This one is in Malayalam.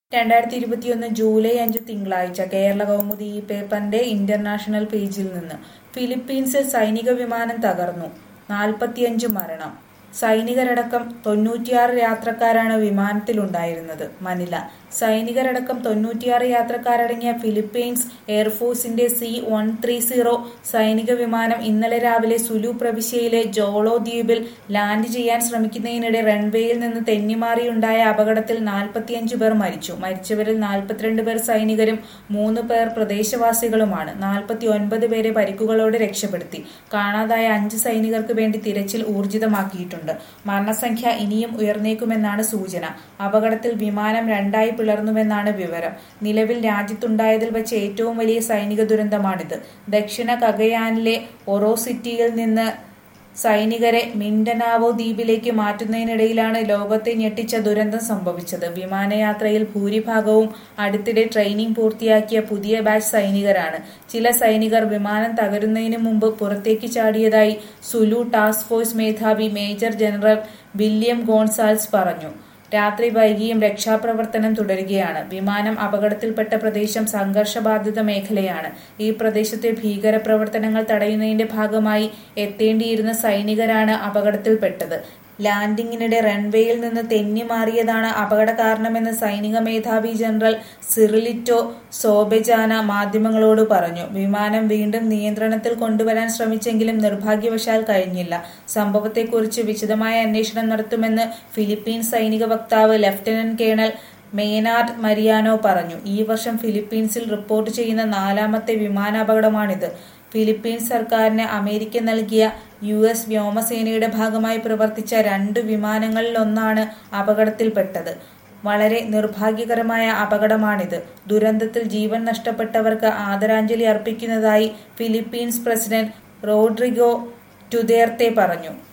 രണ്ടായിരത്തി ഇരുപത്തിയൊന്ന് ജൂലൈ അഞ്ച് തിങ്കളാഴ്ച കേരള കൗമുദി ഈ പേപ്പറിന്റെ ഇന്റർനാഷണൽ പേജിൽ നിന്ന് ഫിലിപ്പീൻസിൽ സൈനിക വിമാനം തകർന്നു നാൽപ്പത്തിയഞ്ച് മരണം സൈനികരടക്കം തൊണ്ണൂറ്റിയാറ് യാത്രക്കാരാണ് വിമാനത്തിലുണ്ടായിരുന്നത് മനില സൈനികരടക്കം തൊണ്ണൂറ്റിയാറ് യാത്രക്കാരടങ്ങിയ ഫിലിപ്പീൻസ് എയർഫോഴ്സിന്റെ സി വൺ ത്രീ സീറോ സൈനിക വിമാനം ഇന്നലെ രാവിലെ സുലു പ്രവിശ്യയിലെ ജോളോ ദ്വീപിൽ ലാൻഡ് ചെയ്യാൻ ശ്രമിക്കുന്നതിനിടെ റൺവേയിൽ നിന്ന് തെന്നിമാറിയുണ്ടായ അപകടത്തിൽ നാൽപ്പത്തിയഞ്ച് പേർ മരിച്ചു മരിച്ചവരിൽ നാൽപ്പത്തിരണ്ട് പേർ സൈനികരും മൂന്ന് പേർ പ്രദേശവാസികളുമാണ് നാൽപ്പത്തി ഒൻപത് പേരെ പരിക്കുകളോടെ രക്ഷപ്പെടുത്തി കാണാതായ അഞ്ച് സൈനികർക്ക് വേണ്ടി തിരച്ചിൽ ഊർജിതമാക്കിയിട്ടുണ്ട് മരണസംഖ്യ ഇനിയും ഉയർന്നേക്കുമെന്നാണ് സൂചന അപകടത്തിൽ വിമാനം രണ്ടായി പിളർന്നുവെന്നാണ് വിവരം നിലവിൽ രാജ്യത്തുണ്ടായതിൽ വെച്ച് ഏറ്റവും വലിയ സൈനിക ദുരന്തമാണിത് ദക്ഷിണ കഗയാനിലെ ഒറോ സിറ്റിയിൽ നിന്ന് സൈനികരെ മിൻഡനാവോ ദ്വീപിലേക്ക് മാറ്റുന്നതിനിടയിലാണ് ലോകത്തെ ഞെട്ടിച്ച ദുരന്തം സംഭവിച്ചത് വിമാനയാത്രയിൽ ഭൂരിഭാഗവും അടുത്തിടെ ട്രെയിനിംഗ് പൂർത്തിയാക്കിയ പുതിയ ബാച്ച് സൈനികരാണ് ചില സൈനികർ വിമാനം തകരുന്നതിന് മുമ്പ് പുറത്തേക്ക് ചാടിയതായി സുലു ടാസ്ക് ഫോഴ്സ് മേധാവി മേജർ ജനറൽ വില്യം ഗോൺസാൽസ് പറഞ്ഞു രാത്രി വൈകിയും രക്ഷാപ്രവർത്തനം തുടരുകയാണ് വിമാനം അപകടത്തിൽപ്പെട്ട പ്രദേശം സംഘർഷബാധിത മേഖലയാണ് ഈ പ്രദേശത്തെ ഭീകരപ്രവർത്തനങ്ങൾ തടയുന്നതിന്റെ ഭാഗമായി എത്തേണ്ടിയിരുന്ന സൈനികരാണ് അപകടത്തിൽപ്പെട്ടത് ലാൻഡിങ്ങിനിടെ റൺവേയിൽ നിന്ന് തെന്നി മാറിയതാണ് അപകട കാരണമെന്ന് സൈനിക മേധാവി ജനറൽ സിറിലിറ്റോ സോബെജാന മാധ്യമങ്ങളോട് പറഞ്ഞു വിമാനം വീണ്ടും നിയന്ത്രണത്തിൽ കൊണ്ടുവരാൻ ശ്രമിച്ചെങ്കിലും നിർഭാഗ്യവശാൽ കഴിഞ്ഞില്ല സംഭവത്തെക്കുറിച്ച് വിശദമായ അന്വേഷണം നടത്തുമെന്ന് ഫിലിപ്പീൻസ് സൈനിക വക്താവ് ലഫ്റ്റനന്റ് കേണൽ മേനാർഡ് മരിയാനോ പറഞ്ഞു ഈ വർഷം ഫിലിപ്പീൻസിൽ റിപ്പോർട്ട് ചെയ്യുന്ന നാലാമത്തെ വിമാനാപകടമാണിത് ഫിലിപ്പീൻസ് സർക്കാരിന് അമേരിക്ക നൽകിയ യു എസ് വ്യോമസേനയുടെ ഭാഗമായി പ്രവർത്തിച്ച രണ്ട് വിമാനങ്ങളിലൊന്നാണ് അപകടത്തിൽപ്പെട്ടത് വളരെ നിർഭാഗ്യകരമായ അപകടമാണിത് ദുരന്തത്തിൽ ജീവൻ നഷ്ടപ്പെട്ടവർക്ക് ആദരാഞ്ജലി അർപ്പിക്കുന്നതായി ഫിലിപ്പീൻസ് പ്രസിഡന്റ് റോഡ്രിഗോ ടുതേർത്തെ പറഞ്ഞു